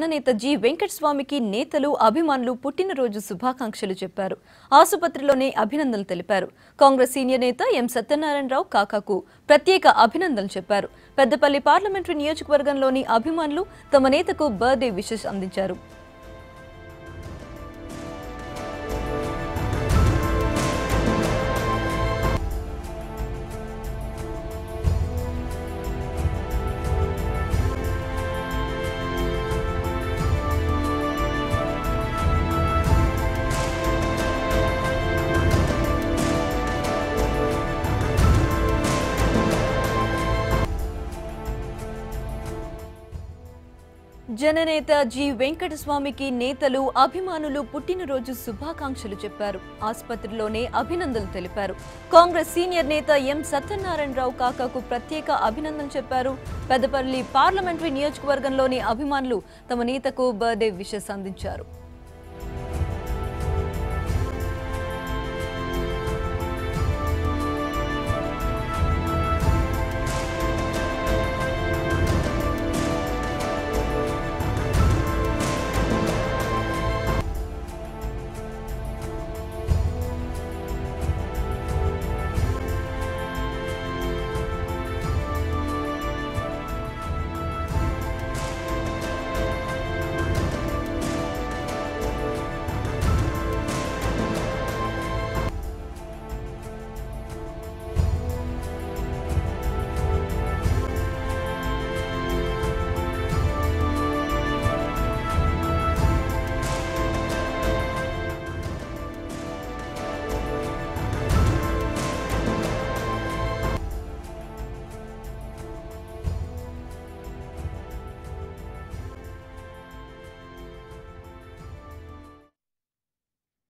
నేత జి వెంకటస్వామికి నేతలు అభిమానులు పుట్టినరోజు శుభాకాంక్షలు చెప్పారు ఆసుపత్రిలోనే అభినందనలు తెలిపారు కాంగ్రెస్ సీనియర్ నేత ఎం సత్యనారాయణరావు కాకాకు ప్రత్యేక అభినందనలు చెప్పారు పెద్దపల్లి పార్లమెంటరీ నియోజకవర్గంలోని అభిమానులు తమ నేతకు బర్త్డే విషెస్ అందించారు జననేత జి వెంకటస్వామికి నేతలు అభిమానులు పుట్టినరోజు శుభాకాంక్షలు చెప్పారు ఆసుపత్రిలోనే అభినందనలు తెలిపారు కాంగ్రెస్ సీనియర్ నేత ఎం సత్యనారాయణరావు కాకాకు ప్రత్యేక అభినందనలు చెప్పారు పెద్దపల్లి పార్లమెంటరీ నియోజకవర్గంలోని అభిమానులు తమ నేతకు బర్త్డే విషెస్ అందించారు